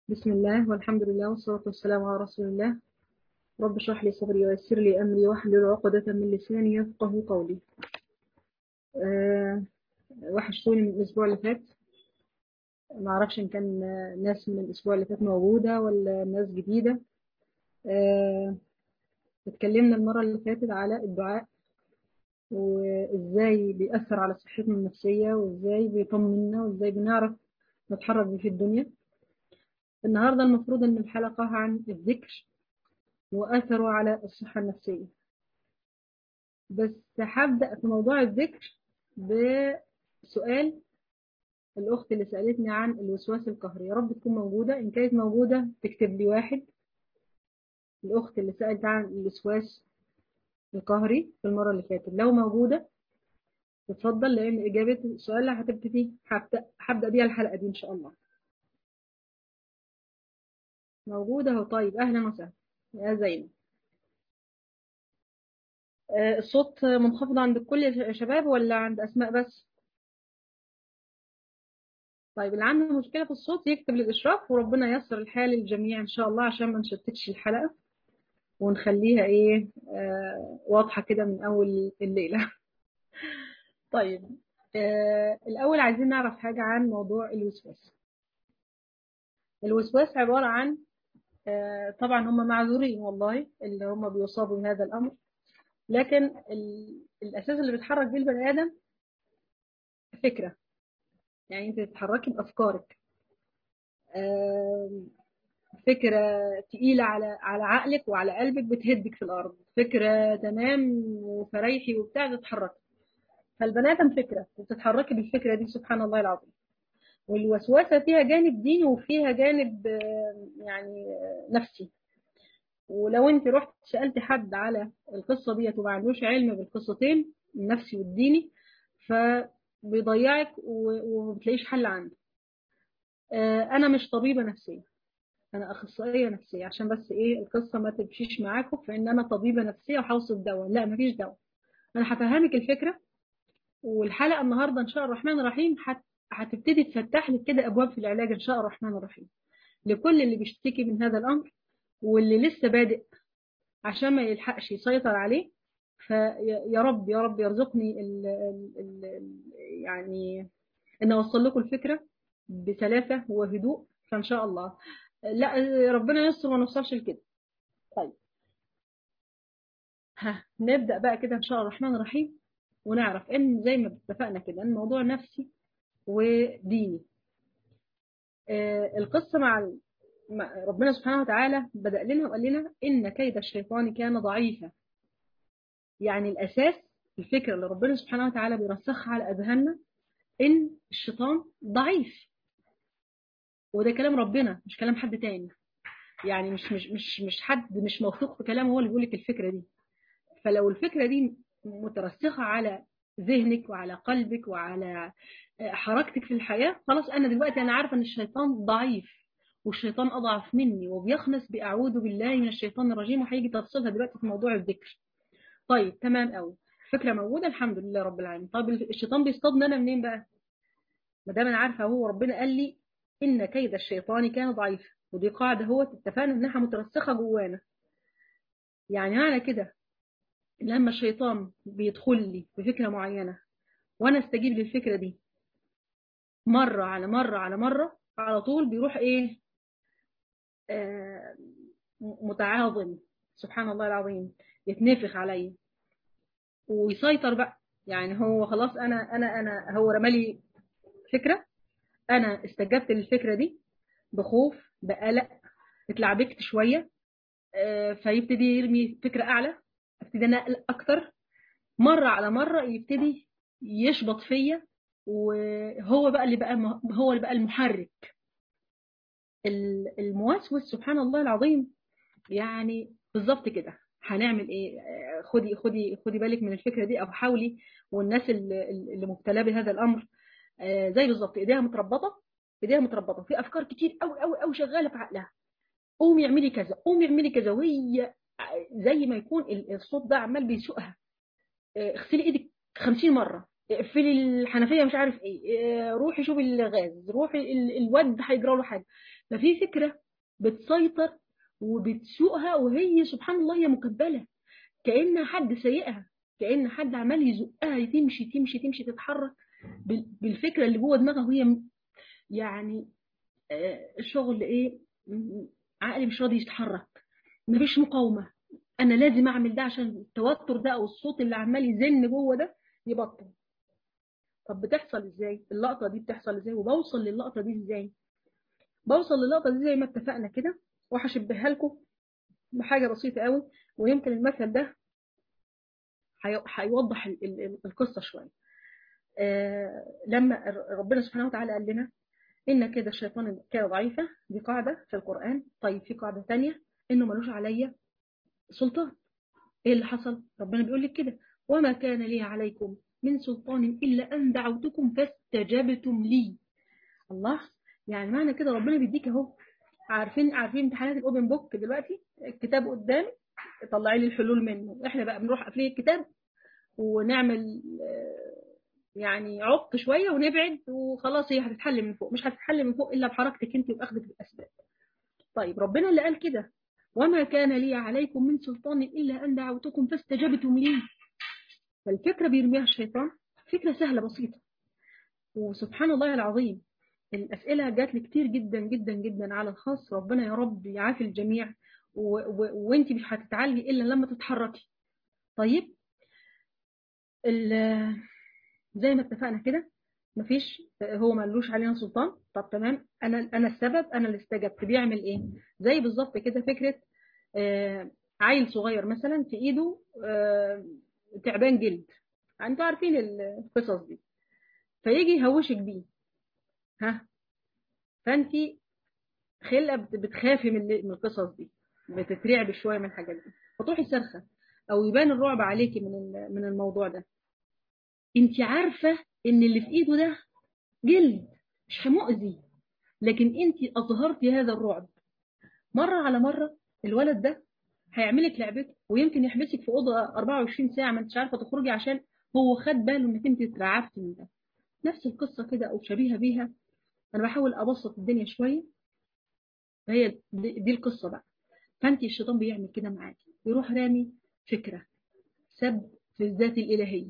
بسم الله والحمد لله والصلاة والسلام على رسول الله رب اشرح لي صدري ويسر لي أمري واحلل عقدة من لساني يفقه قولي أه وحشتوني من الأسبوع اللي فات ما اعرفش إن كان ناس من الأسبوع اللي فات موجودة ولا ناس جديدة أه اتكلمنا المرة اللي فاتت على الدعاء وإزاي بيأثر على صحتنا النفسية وإزاي بيطمنا وإزاي بنعرف نتحرك بيه في الدنيا النهاردة المفروض أن الحلقة عن الذكر وأثره على الصحة النفسية بس هبدأ في موضوع الذكر بسؤال الأخت اللي سألتني عن الوسواس القهري يا رب تكون موجودة إن كانت موجودة تكتب لي واحد الأخت اللي سألت عن الوسواس القهري في المرة اللي فاتت لو موجودة تتفضل لأن إجابة السؤال اللي هتبتدي هبدأ هبدأ بيها الحلقة دي إن شاء الله موجودة اهو طيب أهلا وسهلا يا زينب آه، الصوت منخفض عند الكل يا شباب ولا عند أسماء بس طيب اللي عنده مشكلة في الصوت يكتب للإشراف وربنا ييسر الحال للجميع إن شاء الله عشان ما نشتتش الحلقة ونخليها إيه آه واضحة كده من أول الليلة طيب آه الأول عايزين نعرف حاجة عن موضوع الوسواس الوسواس عبارة عن آه طبعا هم معذورين والله اللي هم بيصابوا بهذا الأمر لكن ال- الأساس اللي بيتحرك بيه البني آدم فكرة يعني أنت تتحركي بأفكارك آم، فكرة تقيلة على على عقلك وعلى قلبك بتهدك في الأرض فكرة تمام وفريحي وبتاع تتحركي فالبني آدم فكرة وبتتحركي بالفكرة دي سبحان الله العظيم والوسوسة فيها جانب ديني وفيها جانب آه، يعني آه، نفسي ولو انت رحت سألت حد على القصة ديت وما عندوش علم بالقصتين النفسي والديني فبيضيعك و- وما بتلاقيش حل عنده آه، انا مش طبيبة نفسية انا اخصائية نفسية عشان بس ايه القصة ما تمشيش معاكم فان انا طبيبة نفسية وهوصف دواء لا مفيش دواء انا هفهمك الفكرة والحلقة النهاردة ان شاء الرحمن الرحيم هت- هتبتدي تفتح لك كده ابواب في العلاج ان شاء الرحمن الرحيم لكل اللي بيشتكي من هذا الامر واللي لسه بادئ عشان ما يلحقش يسيطر عليه فيا رب يا رب يرزقني ال ال ال يعني ان اوصل لكم الفكره بسلاسه وهدوء فان شاء الله لا ربنا يستر ما نوصلش لكده طيب ها نبدا بقى كده ان شاء الله الرحمن الرحيم ونعرف ان زي ما اتفقنا كده ان الموضوع نفسي وديني آه، القصه مع ال- مع ربنا سبحانه وتعالى بدأ لنا وقال لنا إن كيد الشيطان كان ضعيفا يعني الأساس الفكرة اللي ربنا سبحانه وتعالى بيرسخها على أذهاننا إن الشيطان ضعيف وده كلام ربنا مش كلام حد تاني يعني مش مش مش مش حد مش موثوق في كلامه هو اللي بيقول لك الفكرة دي فلو الفكرة دي مترسخة على ذهنك وعلى قلبك وعلى حركتك في الحياة خلاص أنا دلوقتي أنا عارفة إن الشيطان ضعيف والشيطان أضعف مني وبيخنس بأعوذ بالله من الشيطان الرجيم وهيجي تفصيلها دلوقتي في موضوع الذكر طيب تمام قوي الفكرة موجودة الحمد لله رب العالمين طب الشيطان بيصطادني أنا منين بقى ما دام أنا عارفة هو ربنا قال لي إن كيد الشيطان كان ضعيف ودي قاعدة هو اتفقنا إنها مترسخة جوانا يعني معنى كده لما الشيطان بيدخل لي بفكرة معينة وأنا استجيب للفكرة دي مرة على مرة على مرة على طول بيروح إيه آه متعاظم سبحان الله العظيم يتنفخ عليا ويسيطر بقى يعني هو خلاص أنا أنا أنا هو رمالي فكرة أنا استجبت للفكرة دي بخوف بقلق اتلعبكت شوية آه فيبتدي يرمي فكرة أعلى ابتدي أنا أقلق أكتر مرة على مرة يبتدي يشبط فيا وهو بقى اللي بقى هو اللي بقى المحرك الموسوس سبحان الله العظيم يعني بالظبط كده هنعمل ايه خدي خدي خدي بالك من الفكره دي او حاولي والناس اللي, اللي مبتلاه بهذا الامر زي بالظبط ايديها متربطه ايديها متربطه في افكار كتير قوي قوي قوي شغاله في عقلها قومي اعملي كذا قومي اعملي كذا وهي زي ما يكون الصوت ده عمال بيسوقها اغسلي ايدك 50 مره اقفلي الحنفيه مش عارف ايه روحي شوفي الغاز روحي الواد هيجرى له حاجه ففي فكرة بتسيطر وبتسوقها وهي سبحان الله هي مكبلة كأنها حد سايقها كأن حد عمال يزقها تمشي تمشي تمشي تتحرك بالفكرة اللي جوه دماغها وهي يعني شغل ايه عقلي مش راضي يتحرك مفيش مقاومة انا لازم اعمل ده عشان التوتر ده او الصوت اللي عمال يزن جوه ده يبطل طب بتحصل ازاي اللقطة دي بتحصل ازاي وبوصل للقطة دي ازاي بوصل للقطة دي زي ما اتفقنا كده وهشبهها لكم بحاجة بسيطة قوي ويمكن المثل ده هيوضح القصة شوية آه لما ربنا سبحانه وتعالى قال لنا إن كده الشيطان كان ضعيفة دي قاعدة في القرآن طيب في قاعدة تانية إنه ملوش عليا سلطان إيه اللي حصل ربنا بيقول لك كده وما كان لي عليكم من سلطان إلا أن دعوتكم فاستجبتم لي الله يعني معنى كده ربنا بيديك اهو عارفين عارفين امتحانات الاوبن بوك دلوقتي الكتاب قدامي طلعي لي الحلول منه احنا بقى بنروح قافلين الكتاب ونعمل يعني عق شويه ونبعد وخلاص هي هتتحل من فوق مش هتتحل من فوق الا بحركتك انت واخذك بالاسباب طيب ربنا اللي قال كده وما كان لي عليكم من سلطان الا ان دعوتكم فاستجبتم لي فالفكره بيرميها الشيطان فكره سهله بسيطه وسبحان الله العظيم الأسئلة جات لي كتير جدا جدا جدا على الخاص ربنا يا رب يعافي الجميع وانت مش هتتعلي إلا لما تتحركي طيب زي ما اتفقنا كده مفيش هو ملوش علينا سلطان طب تمام انا انا السبب انا اللي استجبت بيعمل ايه زي بالظبط كده فكره آه عيل صغير مثلا في ايده آه تعبان جلد انتوا عارفين القصص دي فيجي يهوشك بيه ها فانت خلقه بتخافي من من القصص دي بتترعبي شويه من الحاجات دي فتروحي صرخه او يبان الرعب عليكي من من الموضوع ده انت عارفه ان اللي في ايده ده جلد مش مؤذي لكن انت اظهرتي هذا الرعب مره على مره الولد ده هيعملك لعبته ويمكن يحبسك في اوضه 24 ساعه ما انتش عارفه تخرجي عشان هو خد باله انك انت اترعبتي من ده نفس القصه كده او شبيهه بيها انا بحاول ابسط الدنيا شويه فهي دي القصه بقى فانت الشيطان بيعمل كده معاكي يروح رامي فكره سب في الذات الالهيه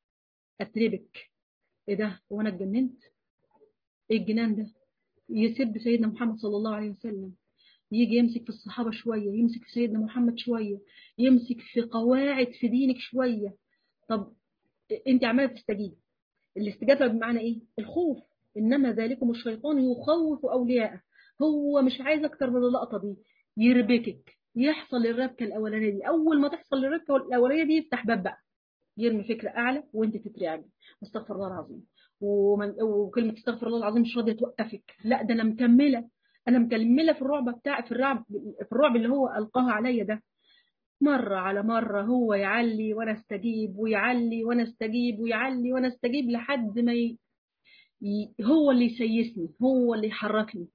اتربك ايه ده هو انا اتجننت ايه الجنان ده يسب سيدنا محمد صلى الله عليه وسلم يجي يمسك في الصحابه شويه يمسك في سيدنا محمد شويه يمسك في قواعد في دينك شويه طب انت عماله تستجيب الاستجابه بمعنى ايه الخوف انما ذلكم الشيطان يخوف اولياءه هو مش عايز اكتر من اللقطه دي يربكك يحصل الربكه الاولانيه دي اول ما تحصل الربكه الاولانيه دي يفتح باب بقى يرمي فكره اعلى وانت تترعبي استغفر الله العظيم ومن... وكلمه استغفر الله العظيم مش راضيه توقفك لا ده انا مكمله انا مكمله في الرعب بتاع في الرعب في الرعب اللي هو القاها عليا ده مرة على مرة هو يعلي وأنا استجيب ويعلي وأنا استجيب ويعلي وأنا استجيب لحد ما ي... ي... هو اللي يسيسني هو اللي يحركني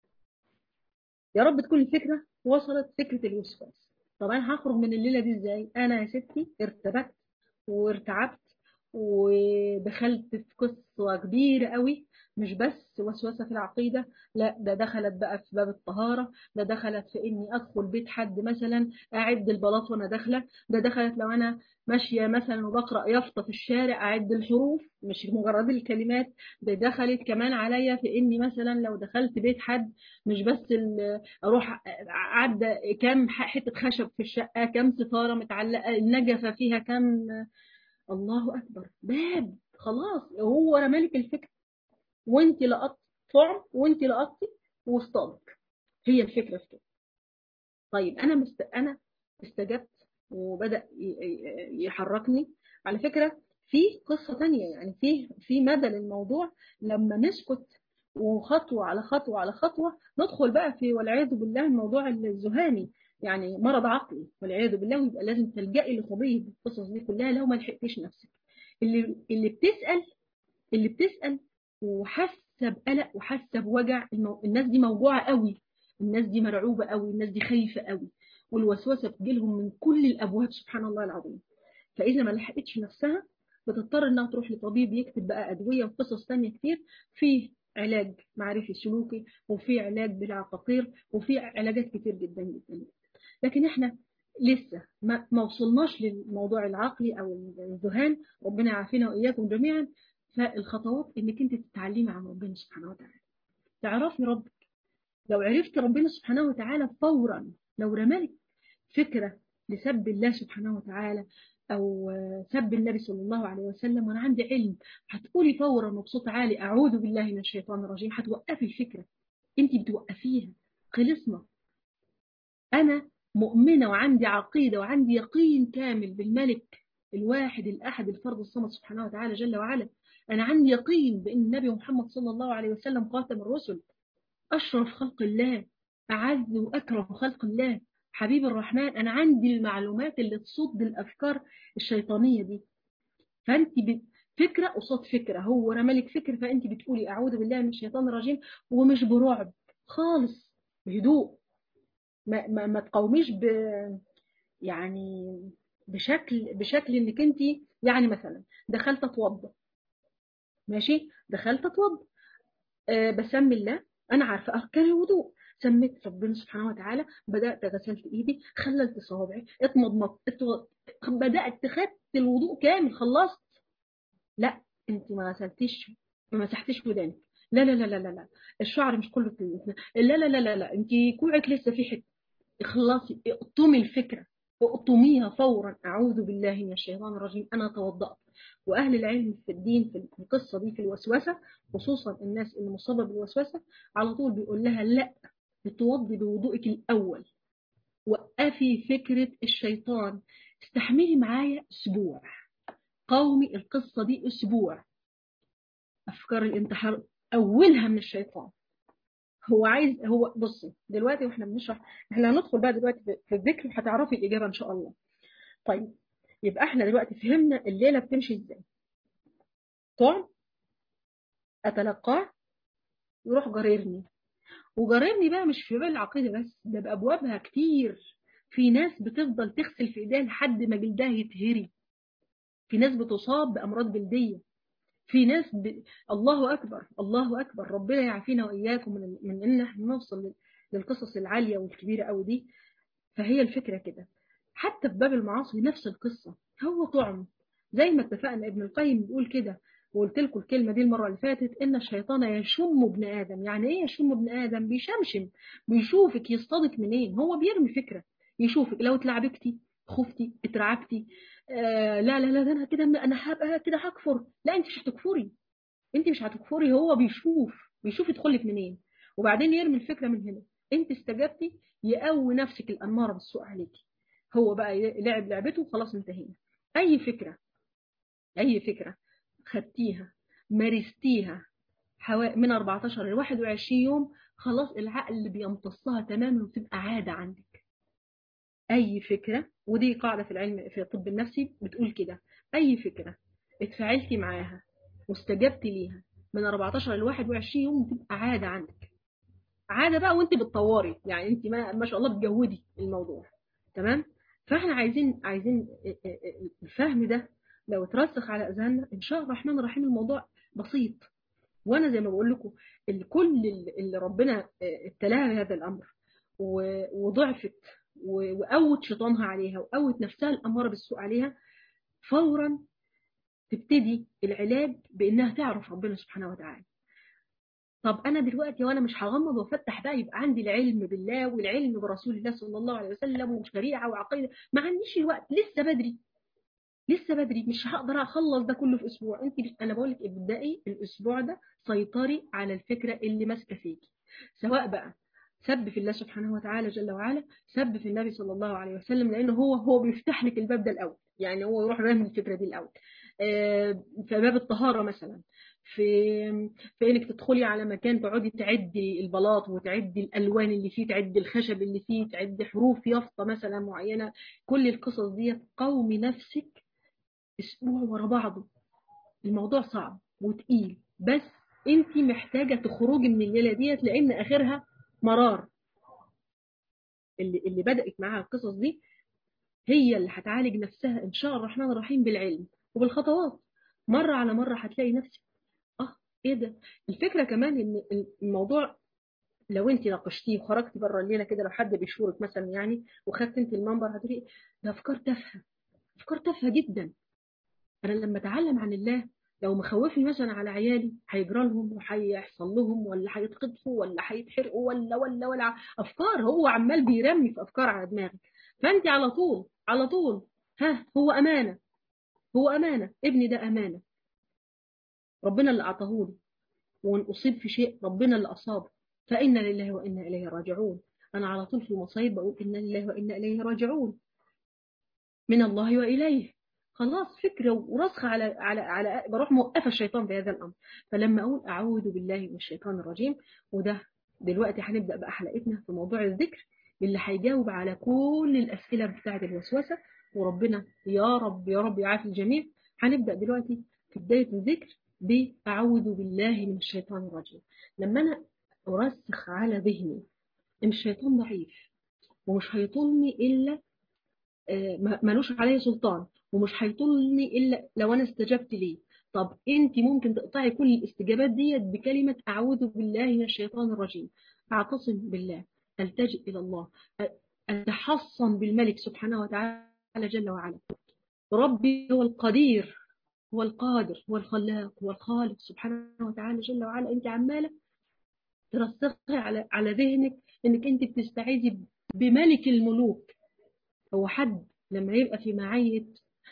يا رب تكون الفكرة وصلت فكرة الوسواس طب أنا هخرج من الليلة دي إزاي أنا يا ستي ارتبكت وارتعبت ودخلت في قصة كبيرة قوي مش بس وسوسة في العقيدة لا ده دخلت بقى في باب الطهارة ده دخلت في اني ادخل بيت حد مثلا اعد البلاط وانا داخلة ده دخلت لو انا ماشية مثلا وبقرأ يافطة في الشارع اعد الحروف مش مجرد الكلمات ده دخلت كمان عليا في اني مثلا لو دخلت بيت حد مش بس اروح اعد كام حتة خشب في الشقة كام ستارة متعلقة النجفة فيها كام الله اكبر باب خلاص هو رمالك الفكره وانت لقطت طعم وانت لقطتي واصطادك هي الفكره في كده طيب انا مست... انا استجبت وبدا يحركني على فكره في قصه تانية يعني في في مدى للموضوع لما نسكت وخطوه على خطوه على خطوه ندخل بقى في والعياذ بالله الموضوع الذهاني يعني مرض عقلي والعياذ بالله ويبقى لازم تلجئي لطبيب القصص دي كلها لو ما لحقتيش نفسك اللي اللي بتسال اللي بتسال وحاسه بقلق وحاسه بوجع المو... الناس دي موجوعه قوي الناس دي مرعوبه قوي الناس دي خايفه قوي والوسوسه بتجيلهم من كل الابواب سبحان الله العظيم فاذا ما لحقتش نفسها بتضطر انها تروح لطبيب يكتب بقى ادويه وقصص ثانيه كتير في علاج معرفي سلوكي وفي علاج بالعقاقير وفي علاجات كتير جدا جدا لكن احنا لسه ما, ما وصلناش للموضوع العقلي او الذهان ربنا يعافينا واياكم جميعا فالخطوات انك انت تتعلمي عن ربنا سبحانه وتعالى تعرفي ربك لو عرفت ربنا سبحانه وتعالى فورا لو رمالك فكرة لسب الله سبحانه وتعالى أو سب النبي صلى الله عليه وسلم وأنا عندي علم هتقولي فورا وبصوت عالي أعوذ بالله من الشيطان الرجيم هتوقفي الفكرة أنت بتوقفيها خلصنا أنا مؤمنة وعندي عقيدة وعندي يقين كامل بالملك الواحد الأحد الفرد الصمد سبحانه وتعالى جل وعلا أنا عندي يقين بأن النبي محمد صلى الله عليه وسلم خاتم الرسل أشرف خلق الله أعز وأكرم خلق الله حبيب الرحمن أنا عندي المعلومات اللي تصد الأفكار الشيطانية دي فأنت فكرة قصاد فكرة هو رمالك فكر فأنت بتقولي أعوذ بالله من الشيطان الرجيم ومش برعب خالص بهدوء ما, ما, ما تقاوميش ب يعني بشكل بشكل انك انت يعني مثلا دخلت اتوضى ماشي دخلت اتوضى أه بسمي الله انا عارفه اركان الوضوء سميت ربنا سبحانه وتعالى بدات غسلت ايدي خللت صوابعي اتمضمضت بدات خدت الوضوء كامل خلصت لا انت ما غسلتيش ما مسحتيش ودانك لا لا لا لا لا الشعر مش كله لا لا لا لا لا انت كوعك لسه في حته اخلصي اقطمي الفكره اقطميها فورا اعوذ بالله من الشيطان الرجيم انا توضأت واهل العلم في الدين في القصه دي في الوسوسه خصوصا الناس اللي مصابه بالوسوسه على طول بيقول لها لا بتوضي بوضوءك الاول وقفي فكره الشيطان استحملي معايا اسبوع قومي القصه دي اسبوع افكار الانتحار اولها من الشيطان هو عايز هو بصي دلوقتي واحنا بنشرح احنا هندخل بقى دلوقتي في الذكر وهتعرفي الاجابه ان شاء الله طيب يبقى احنا دلوقتي فهمنا الليله بتمشي ازاي طعم اتلقاه يروح جريرني وجريرني بقى مش في باب العقيده بس ده بابوابها كتير في ناس بتفضل تغسل في ايديها لحد ما جلدها يتهري في ناس بتصاب بامراض جلديه في ناس ب... الله أكبر الله أكبر ربنا يعافينا وإياكم من, من إن احنا نوصل للقصص العالية والكبيرة أوي دي فهي الفكرة كده حتى في باب المعاصي نفس القصة هو طعم زي ما اتفقنا ابن القيم بيقول كده وقلت لكم الكلمة دي المرة اللي فاتت إن الشيطان يشم ابن آدم يعني إيه يشم ابن آدم بيشمشم بيشوفك يصطادك منين هو بيرمي فكرة يشوفك لو اتلعبكتي خفتي اترعبتي آه لا لا لا ده انا كده انا هبقى كده هكفر لا انت مش هتكفري انت مش هتكفري هو بيشوف بيشوف يدخلك منين وبعدين يرمي الفكره من هنا انت استجبتي يقوي نفسك الاماره بالسوء عليكي هو بقى لعب لعبته وخلاص انتهينا اي فكره اي فكره خدتيها مارستيها من 14 ل 21 يوم خلاص العقل بيمتصها تماما وتبقى عاده عندك اي فكره ودي قاعده في العلم في الطب النفسي بتقول كده اي فكره اتفاعلتي معاها واستجبتي ليها من 14 ل 21 يوم تبقى عاده عندك عاده بقى وانت بتطوري يعني انت ما, ما شاء الله بتجودي الموضوع تمام فاحنا عايزين عايزين الفهم ده لو اترسخ على اذهاننا ان شاء الله الرحمن الرحيم الموضوع بسيط وانا زي ما بقول لكم الكل اللي ربنا ابتلاها بهذا الامر وضعفت وقوت شيطانها عليها وقوت نفسها الأمارة بالسوء عليها فورا تبتدي العلاج بإنها تعرف ربنا سبحانه وتعالى طب أنا دلوقتي وأنا مش هغمض وأفتح بقى يبقى عندي العلم بالله والعلم برسول الله صلى الله عليه وسلم وشريعة وعقيدة ما عنديش الوقت لسه بدري لسه بدري مش هقدر أخلص ده كله في أسبوع أنت أنا بقول لك ابدأي الأسبوع ده سيطري على الفكرة اللي ماسكة فيكي سواء بقى سب في الله سبحانه وتعالى جل وعلا سب في النبي صلى الله عليه وسلم لانه هو هو بيفتح لك الباب ده الاول يعني هو يروح رامي الفكره دي الاول في باب الطهاره مثلا في في انك تدخلي على مكان تقعدي تعدي البلاط وتعدي الالوان اللي فيه تعدي الخشب اللي فيه تعدي حروف يافطه مثلا معينه كل القصص دي قومي نفسك اسبوع ورا بعضه الموضوع صعب وتقيل بس انت محتاجه تخرجي من الليله ديت لان اخرها مرار اللي اللي بدأت معاها القصص دي هي اللي هتعالج نفسها إن شاء الرحمن الرحيم بالعلم وبالخطوات مرة على مرة هتلاقي نفسك آه ايه ده الفكره كمان ان الموضوع لو انت ناقشتيه وخرجتي بره الليله كده لو حد بيشورك مثلا يعني وخدت انت المنبر هتقولي ده افكار تافهه افكار تافهه جدا انا لما اتعلم عن الله لو مخوفني مثلا على عيالي هيجرى لهم وهيحصل لهم ولا هيتخطفوا ولا هيتحرقوا ولا ولا ولا افكار هو عمال بيرمي في افكار على دماغي فانت على طول على طول ها هو امانه هو امانه ابني ده امانه ربنا اللي اعطاه لي وان اصيب في شيء ربنا اللي اصابه فانا لله وانا اليه راجعون انا على طول في المصايب بقول انا لله وانا اليه راجعون من الله واليه خلاص فكرة وراسخة على على على بروح موقفة الشيطان في هذا الأمر فلما أقول أعوذ بالله من الشيطان الرجيم وده دلوقتي هنبدأ بقى حلقتنا في موضوع الذكر اللي هيجاوب على كل الأسئلة بتاعة الوسوسة وربنا يا رب يا رب يعافي الجميع هنبدأ دلوقتي في بداية الذكر بأعوذ بالله من الشيطان الرجيم لما أنا أرسخ على ذهني إن الشيطان ضعيف ومش هيطولني إلا ملوش عليه سلطان ومش هيطولني الا لو انا استجبت ليه طب انت ممكن تقطعي كل الاستجابات ديت بكلمه اعوذ بالله من الشيطان الرجيم اعتصم بالله التجئ الى الله اتحصن بالملك سبحانه وتعالى جل وعلا ربي هو القدير هو القادر هو الخلاق هو الخالق سبحانه وتعالى جل وعلا انت عماله ترسخي على على ذهنك انك انت بتستعيذي بملك الملوك هو حد لما يبقى في معية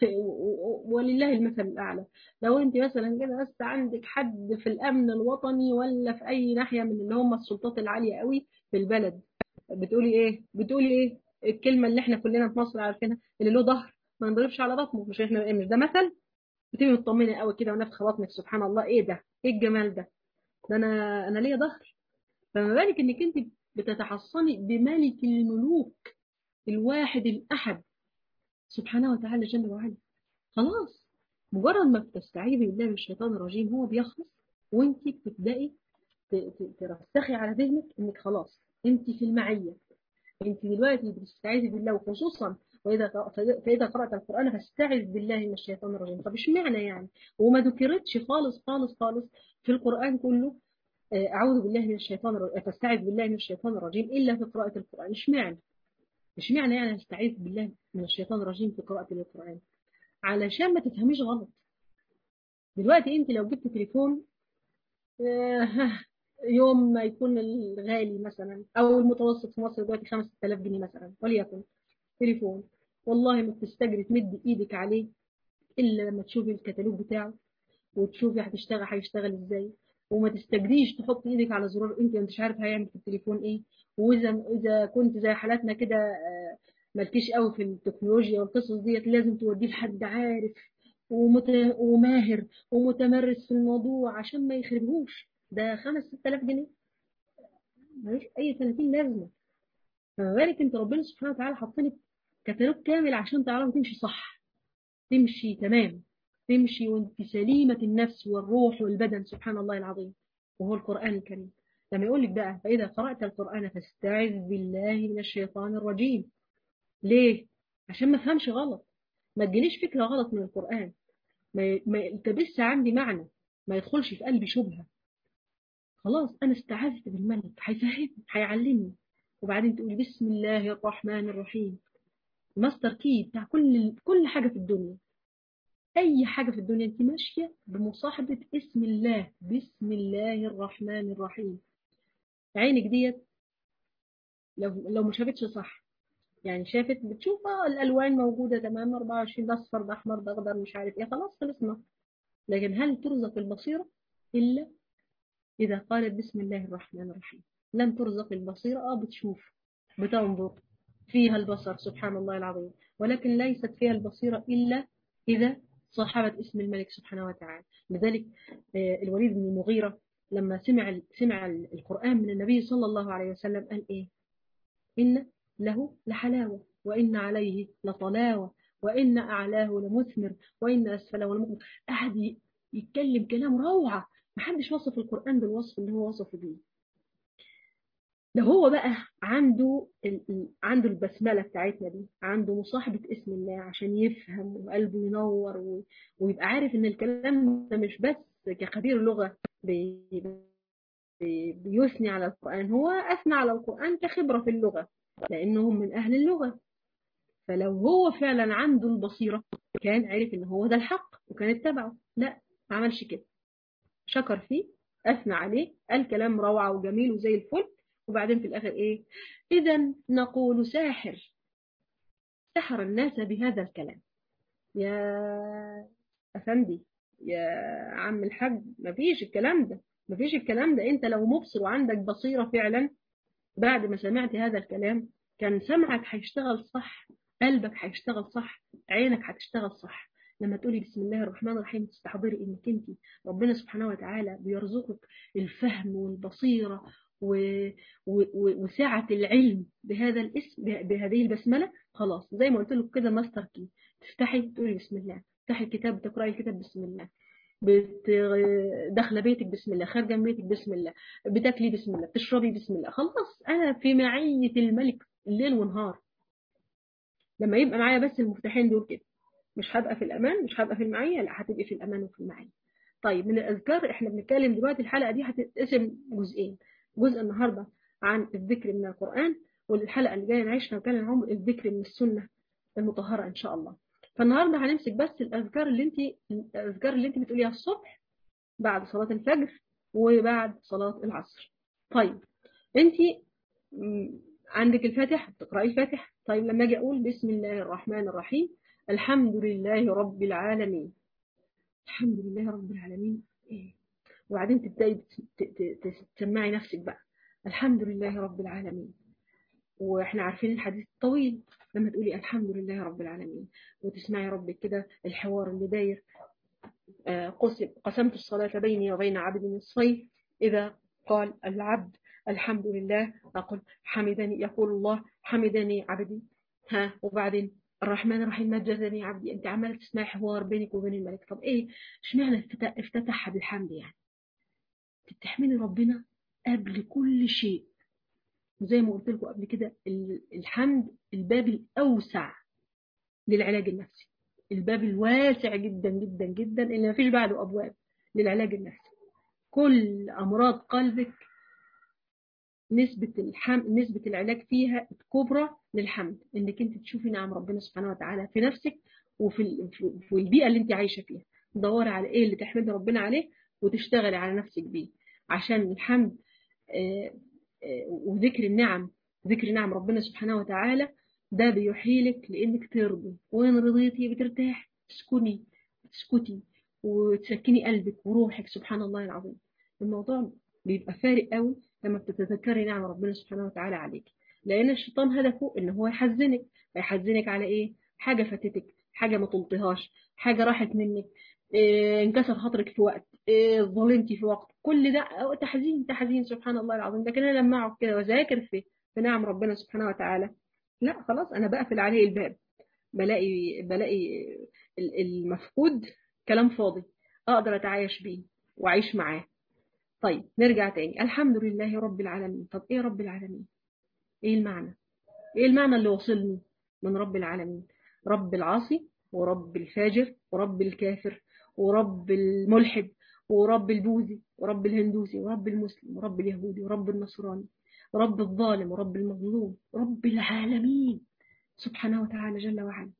ولله المثل الأعلى لو أنت مثلا كده بس عندك حد في الأمن الوطني ولا في أي ناحية من اللي هم السلطات العالية قوي في البلد بتقولي إيه بتقولي إيه الكلمة اللي إحنا كلنا في مصر عارفينها اللي له ظهر ما نضربش على بطنه مش إحنا مش ده مثل بتبقي مطمنة قوي كده ونفخ بطنك سبحان الله إيه ده إيه الجمال ده ده أنا أنا ليا ظهر فما بالك إنك أنت بتتحصني بملك الملوك الواحد الأحد سبحانه وتعالى جل وعلا خلاص مجرد ما بتستعيذي بالله من الشيطان الرجيم هو بيخلص وانت بتبدأي ترسخي على ذهنك انك خلاص انت في المعية انت دلوقتي بتستعيذي بالله وخصوصا واذا فاذا قرات القران فاستعذ بالله من الشيطان الرجيم طب اشمعنى يعني وما ذكرتش خالص خالص خالص في القران كله اعوذ بالله من الشيطان الرجيم فاستعذ بالله من الشيطان الرجيم الا في قراءه القران اشمعنى اشمعنى يعني استعيذ بالله من الشيطان الرجيم في قراءة القرآن علشان ما تفهميش غلط دلوقتي انت لو جبت تليفون يوم ما يكون الغالي مثلا او المتوسط في مصر دلوقتي 5000 جنيه مثلا وليكن تليفون والله ما بتستجري تمد ايدك عليه الا لما تشوفي الكتالوج بتاعه وتشوفي هتشتغل هيشتغل ازاي وما تستجريش تحط ايدك على زرار انت مش عارف هيعمل في التليفون ايه واذا اذا كنت زي حالاتنا كده مالكيش قوي في التكنولوجيا والقصص ديت لازم توديه لحد عارف ومت... وماهر ومتمرس في الموضوع عشان ما يخربهوش ده 5 6000 جنيه ملوش اي 30 لازمه فما بالك انت ربنا سبحانه وتعالى حاط لك كتالوج كامل عشان تعرفي تمشي صح تمشي تمام تمشي وانت سليمة النفس والروح والبدن سبحان الله العظيم وهو القرآن الكريم لما يقول لك بقى فإذا قرأت القرآن فاستعذ بالله من الشيطان الرجيم ليه؟ عشان ما افهمش غلط ما تجيليش فكرة غلط من القرآن ما, ما يلتبس عندي معنى ما يدخلش في قلبي شبهة خلاص أنا استعذت بالملك هيفهمني هيعلمني وبعدين تقولي بسم الله الرحمن الرحيم ماستر كي بتاع كل كل حاجة في الدنيا أي حاجة في الدنيا أنت ماشية بمصاحبة اسم الله بسم الله الرحمن الرحيم عينك ديت لو لو ما شافتش صح يعني شافت بتشوف اه الالوان موجوده تمام 24 ده اصفر ده احمر ده اخضر مش عارف ايه خلاص خلصنا لكن هل ترزق البصيره الا اذا قالت بسم الله الرحمن الرحيم لن ترزق البصيره اه بتشوف بتنظر فيها البصر سبحان الله العظيم ولكن ليست فيها البصيره الا اذا صاحبت اسم الملك سبحانه وتعالى لذلك الوليد بن المغيره لما سمع سمع القران من النبي صلى الله عليه وسلم قال ايه ان له لحلاوة وإن عليه لطلاوة وإن أعلاه لمثمر وإن أسفله لمقبر قعد يتكلم كلام روعة محدش وصف القرآن بالوصف اللي هو وصفه بيه ده هو بقى عنده عنده البسملة بتاعتنا دي عنده مصاحبة اسم الله عشان يفهم وقلبه ينور ويبقى عارف ان الكلام ده مش بس كخبير لغة بي بي بيثني على القرآن هو أثنى على القرآن كخبرة في اللغة لأنهم من أهل اللغة فلو هو فعلا عنده البصيرة كان عرف إن هو ده الحق وكان اتبعه لا ما عملش كده شكر فيه أثنى عليه قال كلام روعة وجميل وزي الفل وبعدين في الآخر إيه إذا نقول ساحر سحر الناس بهذا الكلام يا أفندي يا عم الحاج مفيش الكلام ده مفيش الكلام ده انت لو مبصر وعندك بصيرة فعلا بعد ما سمعت هذا الكلام كان سمعك هيشتغل صح قلبك هيشتغل صح عينك هتشتغل صح لما تقولي بسم الله الرحمن الرحيم تستحضري انك انت ربنا سبحانه وتعالى بيرزقك الفهم والبصيرة و... و... وسعة العلم بهذا الاسم بهذه البسملة خلاص زي ما قلت لك كده ماستر كي تفتحي تقولي بسم الله تفتحي الكتاب تقرأي الكتاب بسم الله داخله بيتك بسم الله خارجه من بيتك بسم الله بتاكلي بسم الله بتشربي بسم الله خلاص انا في معيه الملك الليل ونهار لما يبقى معايا بس المفتاحين دول كده مش هبقى في الامان مش هبقى في المعيه لا هتبقي في الامان وفي المعيه طيب من الاذكار احنا بنتكلم دلوقتي الحلقه دي هتتقسم جزئين جزء النهارده عن الذكر من القران والحلقه اللي جايه نعيشها نتكلم عن الذكر من السنه المطهره ان شاء الله فالنهارده هنمسك بس الاذكار اللي انت الاذكار اللي انت بتقوليها الصبح بعد صلاه الفجر وبعد صلاه العصر طيب انت عندك الفاتحه بتقراي الفاتحه طيب لما اجي اقول بسم الله الرحمن الرحيم الحمد لله رب العالمين الحمد لله رب العالمين ايه وبعدين تبداي تسمعي نفسك بقى الحمد لله رب العالمين واحنا عارفين الحديث الطويل لما تقولي الحمد لله رب العالمين وتسمعي ربك كده الحوار اللي داير قسمت الصلاة بيني وبين عبدي نصفين إذا قال العبد الحمد لله أقول حمدني يقول الله حمدني عبدي ها وبعدين الرحمن الرحيم مجدني عبدي انت عماله تسمعي حوار بينك وبين الملك طب ايه اشمعنى افتتحها بالحمد يعني تحمدي ربنا قبل كل شيء وزي ما قلت لكم قبل كده الحمد الباب الأوسع للعلاج النفسي الباب الواسع جدا جدا جدا اللي ما فيش بعده أبواب للعلاج النفسي كل أمراض قلبك نسبة الحم... نسبة العلاج فيها الكبرى للحمد انك انت تشوفي نعم ربنا سبحانه وتعالى في نفسك وفي ال... في البيئة اللي انت عايشة فيها تدوري على ايه اللي تحمدي ربنا عليه وتشتغلي على نفسك بيه عشان الحمد آه وذكر النعم ذكر نعم ربنا سبحانه وتعالى ده بيحيلك لانك ترضي وين رضيتي بترتاح تسكني تسكتي وتسكني قلبك وروحك سبحان الله العظيم الموضوع بيبقى فارق قوي لما بتتذكري نعم ربنا سبحانه وتعالى عليك لان الشيطان هدفه ان هو يحزنك هيحزنك على ايه حاجه فاتتك حاجه ما طلتهاش حاجه راحت منك إيه انكسر خاطرك في وقت إيه ظلمتي في وقت كل ده تحزين تحزين سبحان الله العظيم لكن انا لما اقعد كده واذاكر في في نعم ربنا سبحانه وتعالى لا خلاص انا بقفل عليه الباب بلاقي بلاقي المفقود كلام فاضي اقدر اتعايش بيه واعيش معاه طيب نرجع تاني الحمد لله رب العالمين طب ايه رب العالمين ايه المعنى ايه المعنى اللي وصلني من رب العالمين رب العاصي ورب الفاجر ورب الكافر ورب الملحد ورب البوذي ورب الهندوسي ورب المسلم ورب اليهودي ورب النصراني ورب الظالم ورب المظلوم رب العالمين سبحانه وتعالى جل وعلا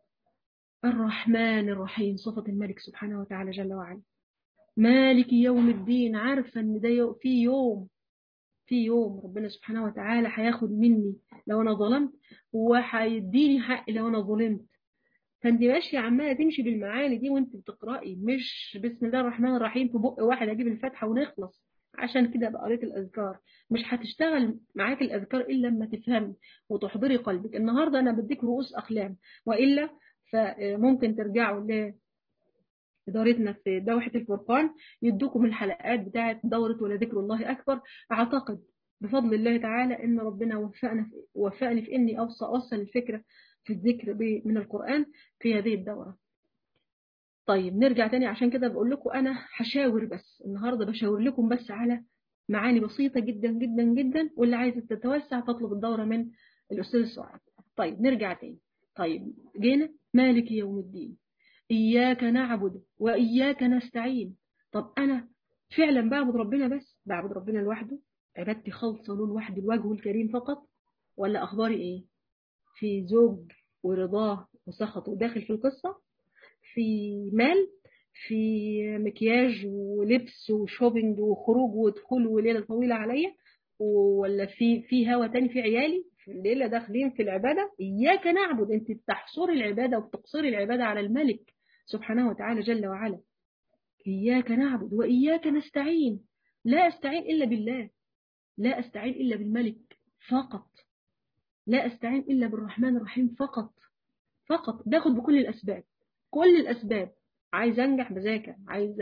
الرحمن الرحيم صفة الملك سبحانه وتعالى جل وعلا مالك يوم الدين عارفة ان ده في يوم في يوم ربنا سبحانه وتعالى هياخد مني لو انا ظلمت وهيديني حق لو انا ظلمت فانت ماشيه عماله تمشي بالمعاني دي وانت بتقراي مش بسم الله الرحمن الرحيم في بق واحد اجيب الفاتحه ونخلص عشان كده بقى قريت الاذكار مش هتشتغل معاك الاذكار الا لما تفهمي وتحضري قلبك النهارده انا بديك رؤوس اقلام والا فممكن ترجعوا ل إدارتنا في دوحة الفرقان يدوكم الحلقات بتاعة دورة ولا ذكر الله أكبر أعتقد بفضل الله تعالى إن ربنا وفقنا في وفقني في إني أوصل أوصل الفكرة في الذكر من القرآن في هذه الدورة طيب نرجع تاني عشان كده بقول لكم أنا هشاور بس النهاردة بشاور لكم بس على معاني بسيطة جدا جدا جدا واللي عايزة تتوسع تطلب الدورة من الأستاذ السعاد طيب نرجع تاني طيب جينا مالك يوم الدين إياك نعبد وإياك نستعين طب أنا فعلا بعبد ربنا بس بعبد ربنا لوحده عبادتي خالصة له لوحده الوجه الكريم فقط ولا أخباري إيه في زوج ورضاه وسخطه داخل في القصة في مال في مكياج ولبس وشوبينج وخروج ودخول وليلة طويلة عليا ولا في في هوا تاني في عيالي في الليلة داخلين في العبادة إياك نعبد أنت بتحصري العبادة وبتقصري العبادة على الملك سبحانه وتعالى جل وعلا إياك نعبد وإياك نستعين لا أستعين إلا بالله لا أستعين إلا بالملك فقط لا أستعين إلا بالرحمن الرحيم فقط فقط باخد بكل الأسباب كل الأسباب عايز أنجح بذاكر عايز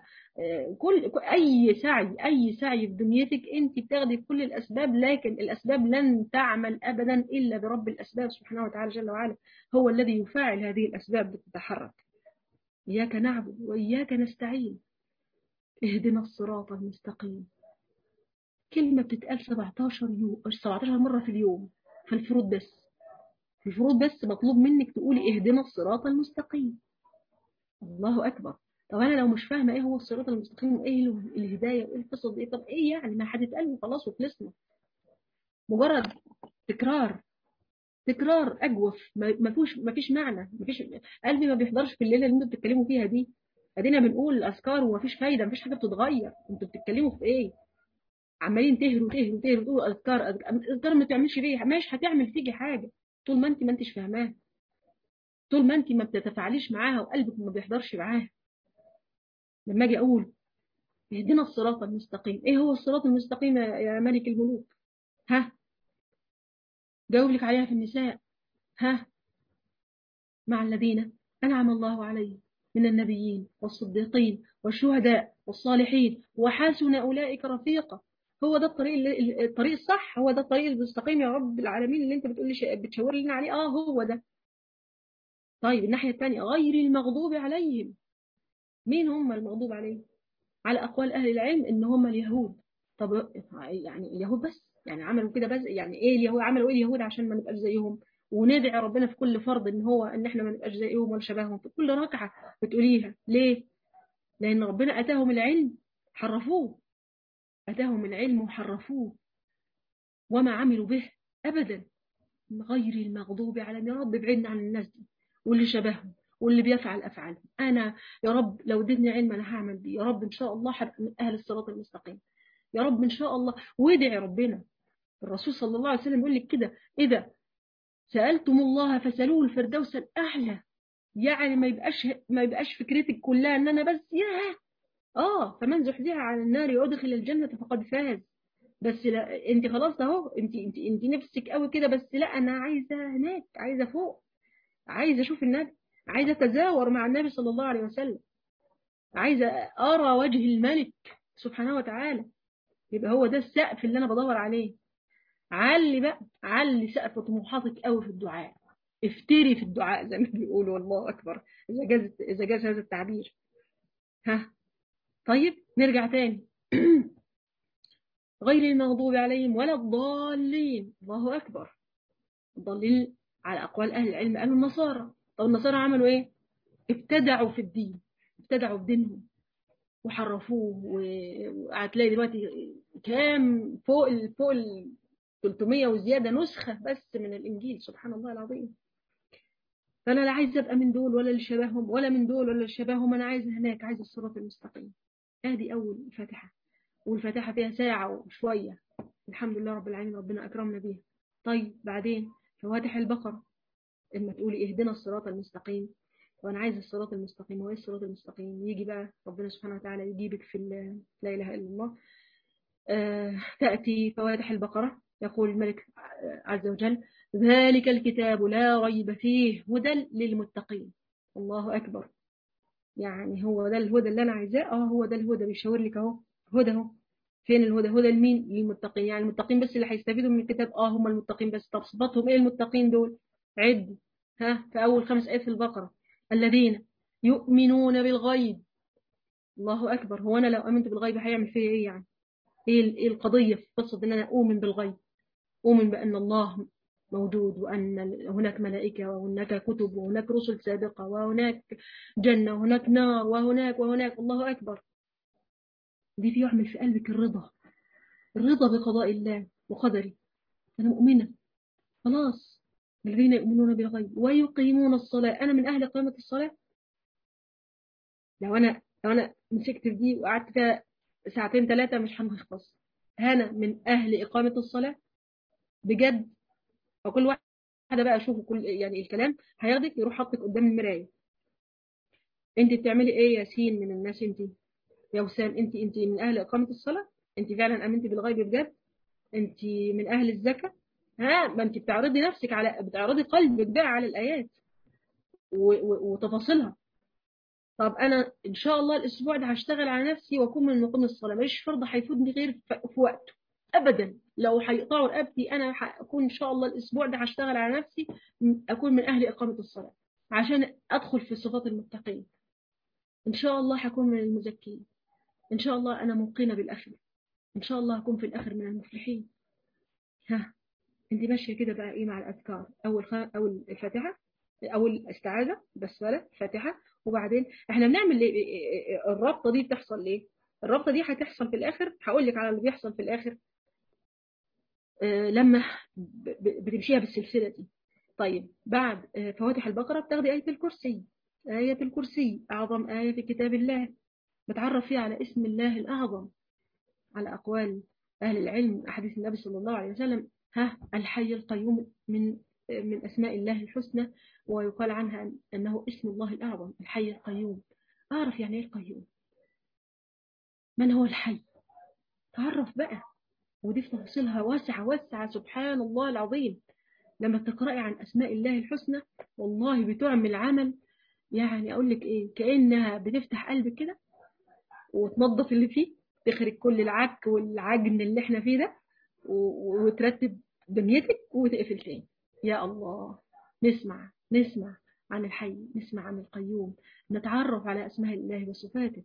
كل أي سعي أي سعي في دنيتك أنت بتاخدي كل الأسباب لكن الأسباب لن تعمل أبدا إلا برب الأسباب سبحانه وتعالى جل وعلا هو الذي يفاعل هذه الأسباب لتتحرك إياك نعبد وإياك نستعين اهدنا الصراط المستقيم كلمة بتتقال 17 يوم 17 مرة في اليوم في الفروض بس في الفروض بس مطلوب منك تقولي اهدنا الصراط المستقيم الله أكبر طب أنا لو مش فاهمة إيه هو الصراط المستقيم وإيه الهداية وإيه القصة دي طب إيه يعني ما هتتقال خلاص وخلصنا مجرد تكرار تكرار أجوف ما فيش ما فيش معنى ما فيش قلبي ما بيحضرش في الليلة اللي انتوا بتتكلموا فيها دي ادينا بنقول الأذكار وما فيش فايدة ما فيش حاجة بتتغير انتوا بتتكلموا في إيه عمالين تهروا تهروا تهروا تقولوا أذكار أذكار ما تعملش فيه مش هتعمل فيكي حاجة طول ما انت ما انتش فاهماها طول ما انت ما بتتفاعليش معاها وقلبك ما بيحضرش معاها لما اجي اقول اهدنا الصراط المستقيم ايه هو الصراط المستقيم يا ملك الملوك ها جاوب لك عليها في النساء ها مع الذين انعم الله عليهم من النبيين والصديقين والشهداء والصالحين وحسن اولئك رفيقا هو ده الطريق الطريق الصح هو ده الطريق المستقيم يا رب العالمين اللي انت بتقول لي بتشاور لنا عليه اه هو ده طيب الناحية الثانية غير المغضوب عليهم مين هم المغضوب عليهم على أقوال أهل العلم إن هم اليهود طب يعني اليهود بس يعني عملوا كده بس يعني إيه اليهود عملوا إيه اليهود عشان ما نبقاش زيهم وندعي ربنا في كل فرض إن هو إن إحنا ما نبقاش زيهم ولا شبههم في كل ركعة بتقوليها ليه؟ لأن ربنا أتاهم العلم حرفوه أتاهم العلم وحرفوه وما عملوا به أبدا غير المغضوب عليهم يا رب ابعدنا عن الناس دي واللي شبههم واللي بيفعل أفعالهم أنا يا رب لو اديتني علم أنا هعمل بيه يا رب إن شاء الله هبقى من أهل الصراط المستقيم يا رب إن شاء الله وادعي ربنا الرسول صلى الله عليه وسلم يقول لك كده إذا سألتم الله فسألوه الفردوس الأعلى يعني ما يبقاش ما يبقاش فكرتك كلها ان انا بس يا اه فمن زحزح عن النار وادخل الجنه فقد فاز بس لا انت خلاص اهو انت انت انت نفسك قوي كده بس لا انا عايزه هناك عايزه فوق عايزه اشوف النبي عايزه اتزاور مع النبي صلى الله عليه وسلم عايزه ارى وجه الملك سبحانه وتعالى يبقى هو ده السقف اللي انا بدور عليه علي بقى علي سقف طموحاتك قوي في الدعاء افتري في الدعاء زي ما بيقولوا والله اكبر اذا جاز اذا جاز هذا التعبير ها طيب نرجع تاني غير المغضوب عليهم ولا الضالين الله اكبر الضالين على اقوال اهل العلم قالوا النصارى طب النصارى عملوا ايه ابتدعوا في الدين ابتدعوا في دينهم وحرفوه وهتلاقي دلوقتي كام فوق ال فوق ال 300 وزياده نسخه بس من الانجيل سبحان الله العظيم فانا لا عايز ابقى من دول ولا اللي شبههم ولا من دول ولا اللي شبههم انا عايز هناك عايز الصراط المستقيم ادي اول فاتحه والفاتحه فيها ساعه وشويه الحمد لله رب العالمين ربنا اكرمنا بيها طيب بعدين فواتح البقره اما تقولي اهدنا الصراط المستقيم وانا عايز الصراط المستقيم وايه الصراط المستقيم يجي بقى ربنا سبحانه وتعالى يجيبك في لا اله الا الله آه تاتي فواتح البقره يقول الملك عز وجل ذلك الكتاب لا ريب فيه هدى للمتقين الله أكبر يعني هو ده الهدى اللي أنا عايزاه اه هو ده الهدى بيشاور لك اهو هدى اهو فين الهدى هدى لمين للمتقين يعني المتقين بس اللي هيستفيدوا من الكتاب اه هم المتقين بس طب صفاتهم ايه المتقين دول عد ها في اول خمس ايات في البقره الذين يؤمنون بالغيب الله اكبر هو انا لو امنت بالغيب هيعمل فيا ايه يعني ايه القضيه في قصه ان انا اؤمن بالغيب أؤمن بأن الله موجود وأن هناك ملائكة وهناك كتب وهناك رسل سابقة وهناك جنة وهناك نار وهناك وهناك الله أكبر دي في يعمل في قلبك الرضا الرضا بقضاء الله وقدره أنا مؤمنة خلاص الذين يؤمنون بالغيب ويقيمون الصلاة أنا من أهل إقامة الصلاة لو أنا لو أنا مسكت في دي وقعدت فيها ساعتين ثلاثة مش هنخلص أنا من أهل إقامة الصلاة بجد وكل واحدة بقى أشوفه كل يعني الكلام هياخدك يروح حطك قدام المراية أنت بتعملي إيه يا سين من الناس أنت يا وسام أنت أنت من أهل إقامة الصلاة أنت فعلا آمنتي بالغيب بجد أنت من أهل الزكاة ها ما أنت بتعرضي نفسك على بتعرضي قلبك بقى على الآيات وتفاصيلها طب انا ان شاء الله الاسبوع ده هشتغل على نفسي واكون من مقيم الصلاه ماليش فرض هيفوتني غير في وقته ابدا لو هيقطعوا رقبتي انا هكون ان شاء الله الاسبوع ده هشتغل على نفسي اكون من اهل اقامه الصلاه عشان ادخل في صفات المتقين ان شاء الله هكون من المزكين ان شاء الله انا موقنه بالاخره ان شاء الله هكون في الاخر من المفلحين ها انت ماشيه كده بقى ايه مع الاذكار اول خ... اول الفاتحه اول الاستعاذه بسمله فاتحه وبعدين احنا بنعمل ليه الرابطه دي بتحصل ليه الرابطه دي هتحصل في الاخر هقول لك على اللي بيحصل في الاخر آه لما بتمشيها بالسلسله دي طيب بعد آه فواتح البقره بتاخدي ايه الكرسي ايه الكرسي اعظم ايه في كتاب الله بتعرف فيها على اسم الله الاعظم على اقوال اهل العلم احاديث النبي صلى الله عليه وسلم ها الحي القيوم من من أسماء الله الحسنى ويقال عنها أنه اسم الله الأعظم الحي القيوم أعرف يعني إيه القيوم من هو الحي تعرف بقى ودي في تفاصيلها واسعة واسعة سبحان الله العظيم لما تقرأي عن أسماء الله الحسنى والله بتعمل عمل يعني أقول لك إيه كأنها بتفتح قلبك كده وتنظف اللي فيه تخرج كل العك والعجن اللي احنا فيه ده وترتب دنيتك وتقفل تاني يا الله نسمع نسمع عن الحي نسمع عن القيوم نتعرف على أسماء الله وصفاته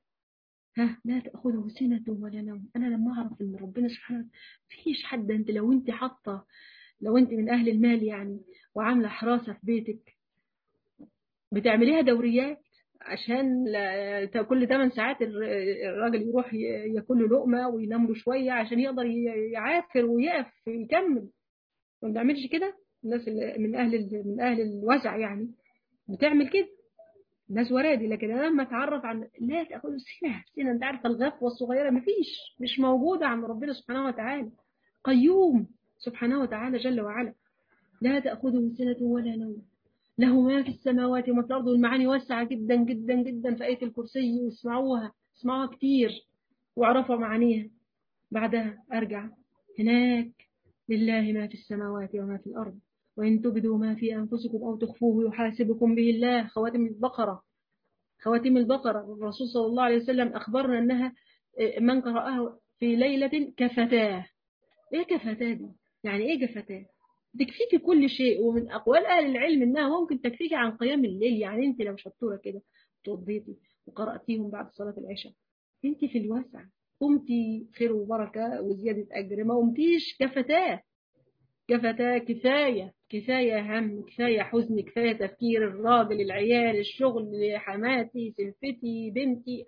ها لا تأخذه سنة ولا نوم أنا لما أعرف أن ربنا سبحانه فيش حد أنت لو أنت حاطة لو أنت من أهل المال يعني وعاملة حراسة في بيتك بتعمليها دوريات عشان كل 8 ساعات الراجل يروح ياكل له لقمه وينام له شويه عشان يقدر يعافر ويقف يكمل ما بنعملش كده الناس اللي من اهل من اهل الوسع يعني بتعمل كده الناس ورادي لكن انا لما اتعرف عن لا تاخذ سنه سنه انت عارفه الغفوه الصغيره مفيش مش موجوده عند ربنا سبحانه وتعالى قيوم سبحانه وتعالى جل وعلا لا تاخذه سنه ولا نوم له ما في السماوات وما في الارض والمعاني واسعه جدا جدا جدا في ايه الكرسي واسمعوها اسمعوها كتير واعرفوا معانيها بعدها ارجع هناك لله ما في السماوات وما في الأرض وإن تبدوا ما في أنفسكم أو تخفوه يحاسبكم به الله خواتم البقرة خواتم البقرة الرسول صلى الله عليه وسلم أخبرنا أنها من قرأها في ليلة كفتاه إيه كفتاه دي؟ يعني إيه كفتاه؟ تكفيك كل شيء ومن أقوال أهل العلم إنها ممكن تكفيك عن قيام الليل يعني أنت لو شطورة كده توضيتي وقرأتيهم بعد صلاة العشاء أنت في الواسع قمتي خير وبركة وزيادة أجر ما قمتيش كفتاه كفتاه كفاية كفاية هم كفاية حزن كفاية تفكير الراجل العيال الشغل حماتي سلفتي بنتي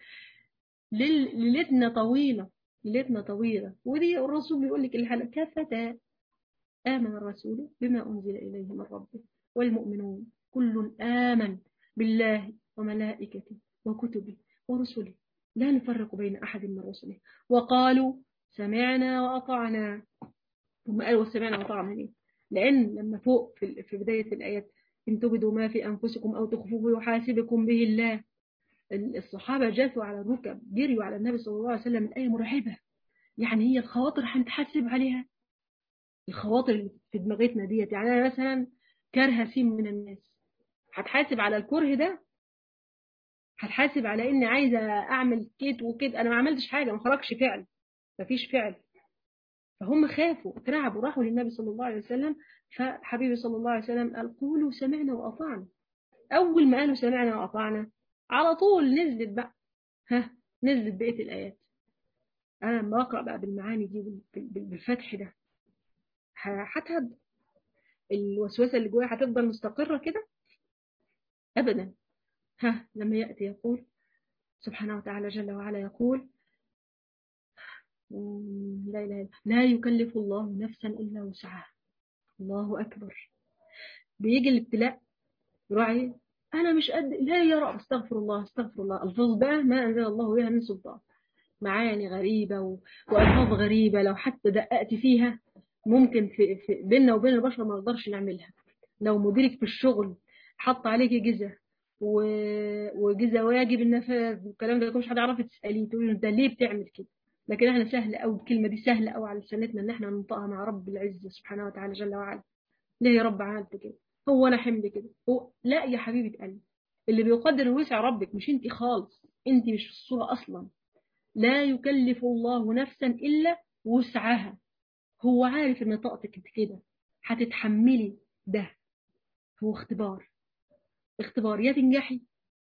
ليلتنا طويلة ليلتنا طويلة ودي الرسول بيقول لك الحلقة كفتاه آمن الرسول بما أنزل إليه من ربه والمؤمنون كل آمن بالله وملائكته وكتبه ورسله لا نفرق بين أحد من رسله وقالوا سمعنا وأطعنا هم قالوا سمعنا وأطعنا ليه لأن لما فوق في, في بداية الآيات إن تبدوا ما في أنفسكم أو تخفوه يحاسبكم به الله الصحابة جاثوا على الركب جريوا على النبي صلى الله عليه وسلم الآية مرعبة يعني هي الخواطر هنتحاسب عليها الخواطر اللي في دماغتنا ديت يعني أنا مثلا كارهة سين من الناس هتحاسب على الكره ده هتحاسب على اني عايزه اعمل كيت وكيت انا ما عملتش حاجه ما خرجش فعل مفيش فعل فهم خافوا اترعبوا راحوا للنبي صلى الله عليه وسلم فحبيبي صلى الله عليه وسلم قال قولوا سمعنا واطعنا اول ما قالوا سمعنا واطعنا على طول نزلت بقى ها نزلت بقيه الايات انا لما بقرا بقى بالمعاني دي بالفتح ده هتهد الوسوسه اللي جوايا هتفضل مستقره كده ابدا ها لما يأتي يقول سبحانه وتعالى جل وعلا يقول لا إله إلا لا يكلف الله نفسا إلا وسعها الله أكبر بيجي الابتلاء راعي أنا مش قد لا يا رب استغفر الله استغفر الله ألفاظ بقى ما أنزل الله بها من سلطان معاني غريبة و... وألفاظ غريبة لو حتى دققت فيها ممكن في, في بيننا وبين البشر ما نقدرش نعملها لو مديرك في الشغل حط عليك جزء و... وجزء واجب النفاذ والكلام ده مش حد يعرف تسأليه تقول له ده ليه بتعمل كده لكن احنا سهل قوي الكلمة دي سهلة قوي على لسانتنا ان احنا ننطقها مع رب العزة سبحانه وتعالى جل وعلا ليه يا رب عملت كده هو انا حمل كده هو لا يا حبيبة قلبي اللي بيقدر وسع ربك مش انت خالص انت مش في الصورة اصلا لا يكلف الله نفسا الا وسعها هو عارف ان طاقتك كده هتتحملي ده هو اختبار اختبار يا تنجحي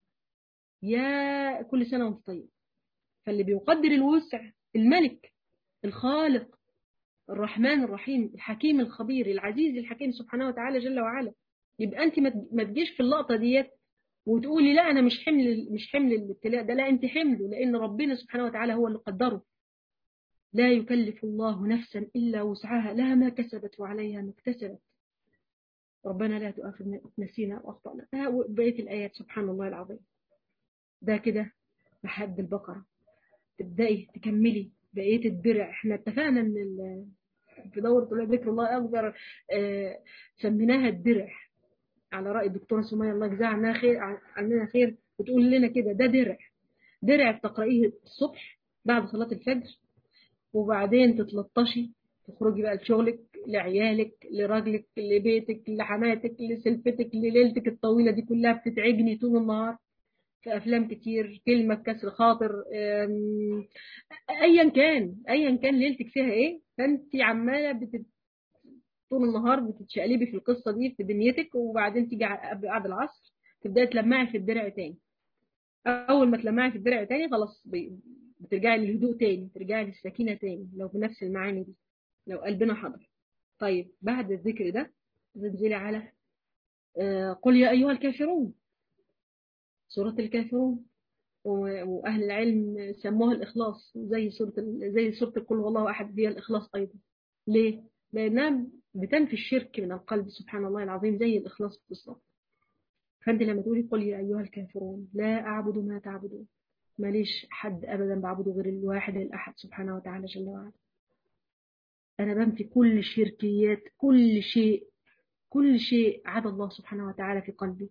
يا كل سنة وانت طيب فاللي بيقدر الوسع الملك الخالق الرحمن الرحيم الحكيم الخبير العزيز الحكيم سبحانه وتعالى جل وعلا يبقى انت ما تجيش في اللقطة ديت وتقولي لا انا مش حمل مش حمل الابتلاء ده لا انت حمله لان ربنا سبحانه وتعالى هو اللي قدره لا يكلف الله نفسا الا وسعها لها ما كسبت وعليها ما اكتسبت ربنا لا تؤاخذنا نسينا واخطانا بقيه الايات سبحان الله العظيم ده كده لحد البقره تبداي تكملي بقيه الدرع احنا اتفقنا ان في دوره ذكر الله اكبر آه سميناها الدرع على راي الدكتوره سميه الله يجزاها عنها خير عننا خير بتقول لنا كده ده درع درع تقرايه الصبح بعد صلاه الفجر وبعدين تتلطشي تخرجي بقى لشغلك لعيالك لراجلك لبيتك لحماتك لسلفتك لليلتك الطويله دي كلها بتتعبني طول النهار في افلام كتير كلمه كسر خاطر ايا كان ايا كان ليلتك فيها ايه فانت عماله بتت... طول النهار بتتشقلبي في القصه دي في دنيتك وبعدين تيجي بعد العصر تبداي تلمعي في الدرع تاني اول ما تلمعي في الدرع تاني خلاص بترجعي للهدوء تاني ترجعي للسكينه تاني لو بنفس المعاني دي لو قلبنا حاضر طيب بعد الذكر ده تنزلي على آه قل يا ايها الكافرون سورة الكافرون وأهل العلم سموها الإخلاص زي سورة زي سورة القل هو الله أحد هي الإخلاص أيضا ليه؟ لأنها بتنفي الشرك من القلب سبحان الله العظيم زي الإخلاص بالظبط فأنت لما تقولي قل يا أيها الكافرون لا أعبد ما تعبدون ماليش حد أبدا بعبده غير الواحد الأحد سبحانه وتعالى جل وعلا أنا بنفي كل الشركيات كل شيء كل شيء عدا الله سبحانه وتعالى في قلبي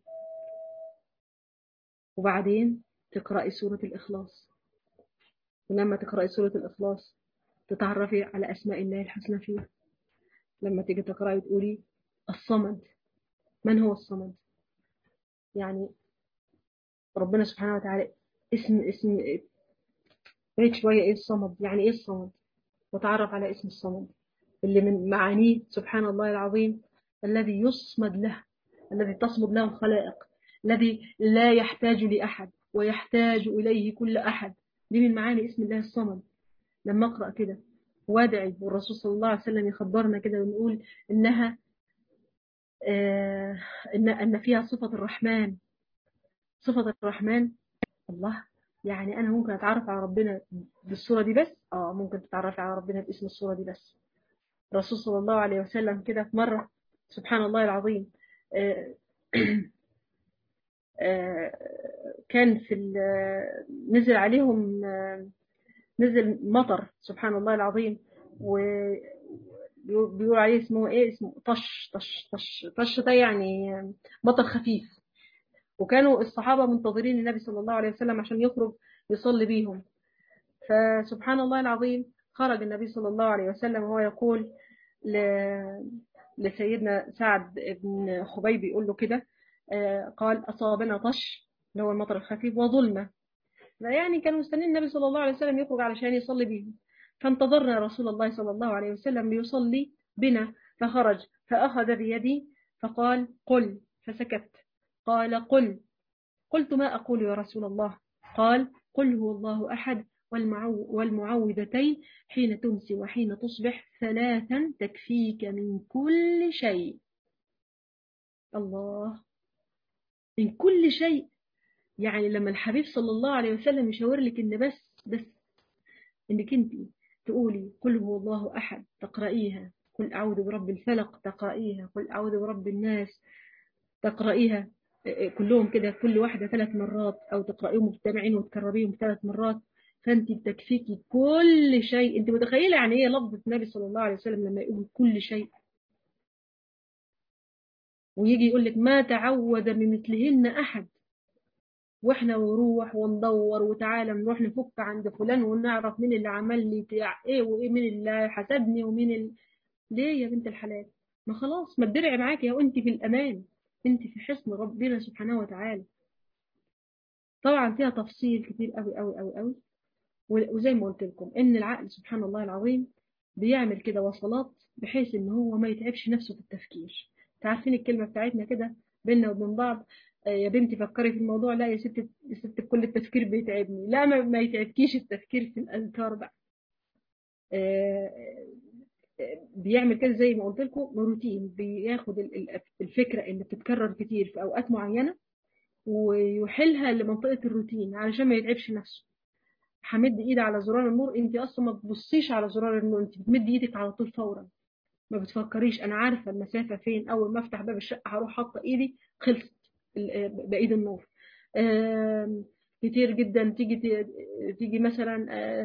وبعدين تقرأي سورة الإخلاص ولما تقرأي سورة الإخلاص تتعرفي على أسماء الله الحسنى فيها لما تيجي تقرأي تقولي الصمد من هو الصمد يعني ربنا سبحانه وتعالى اسم اسم بعيد شوية ايه الصمد يعني ايه الصمد وتعرف على اسم الصمد اللي من معانيه سبحان الله العظيم الذي يصمد له الذي تصمد له الخلائق الذي لا يحتاج لأحد ويحتاج إليه كل أحد دي من معاني اسم الله الصمد لما أقرأ كده وادعي والرسول صلى الله عليه وسلم يخبرنا كده ونقول إنها آه إن, أن فيها صفة الرحمن صفة الرحمن الله يعني أنا ممكن أتعرف على ربنا بالصورة دي بس آه ممكن تتعرف على ربنا باسم الصورة دي بس الرسول صلى الله عليه وسلم كده في مرة سبحان الله العظيم آه كان في نزل عليهم نزل مطر سبحان الله العظيم و بيقول عليه اسمه ايه اسمه طش طش طش طش ده يعني مطر خفيف وكانوا الصحابة منتظرين النبي صلى الله عليه وسلم عشان يخرج يصلي بيهم فسبحان الله العظيم خرج النبي صلى الله عليه وسلم وهو يقول ل... لسيدنا سعد بن خبيب يقول له كده قال أصابنا طش اللي هو المطر الخفيف وظلمة يعني كانوا مستنين النبي صلى الله عليه وسلم يخرج علشان يصلي بهم فانتظرنا رسول الله صلى الله عليه وسلم ليصلي بنا فخرج فأخذ بيدي فقال قل فسكت قال قل قلت ما أقول يا رسول الله قال قل هو الله أحد والمعو والمعوذتين حين تمسي وحين تصبح ثلاثا تكفيك من كل شيء الله من كل شيء يعني لما الحبيب صلى الله عليه وسلم يشاور لك ان بس بس انك انت تقولي قل هو الله أحد تقرأيها قل أعوذ برب الفلق تقرأيها قل أعوذ برب الناس تقرأيها كلهم كده كل واحدة ثلاث مرات أو تقرأيهم مجتمعين وتكرريهم ثلاث مرات فأنت بتكفيكي كل شيء أنت متخيلة يعني إيه لفظة النبي صلى الله عليه وسلم لما يقول كل شيء ويجي يقول لك ما تعود بمثلهن أحد واحنا ونروح وندور وتعالى نروح نفك عند فلان ونعرف مين اللي عمل لي بتاع ايه وايه مين اللي حسدني ومين ال... ليه يا بنت الحلال ما خلاص ما الدرع معاكي وانت في الامان انت في حصن ربنا سبحانه وتعالى طبعا فيها تفصيل كتير قوي قوي قوي قوي وزي ما قلت لكم ان العقل سبحان الله العظيم بيعمل كده وصلات بحيث ان هو ما يتعبش نفسه في التفكير عارفين الكلمه بتاعتنا كده بينا وبين بعض يا بنتي فكري في الموضوع لا يا ست يا ست كل التفكير بيتعبني لا ما, ما يتعبكيش التفكير في الاذكار بقى بيعمل كده زي ما قلت لكم روتين بياخد الفكره اللي بتتكرر كتير في اوقات معينه ويحيلها لمنطقه الروتين علشان ما يتعبش نفسه همد ايدي على زرار النور انت اصلا ما تبصيش على زرار النور انت بتمدي ايدك على طول فورا ما بتفكريش انا عارفه المسافه فين اول ما افتح باب الشقه هروح حاطه ايدي خلصت بايد النور كتير جدا تيجي تيجي مثلا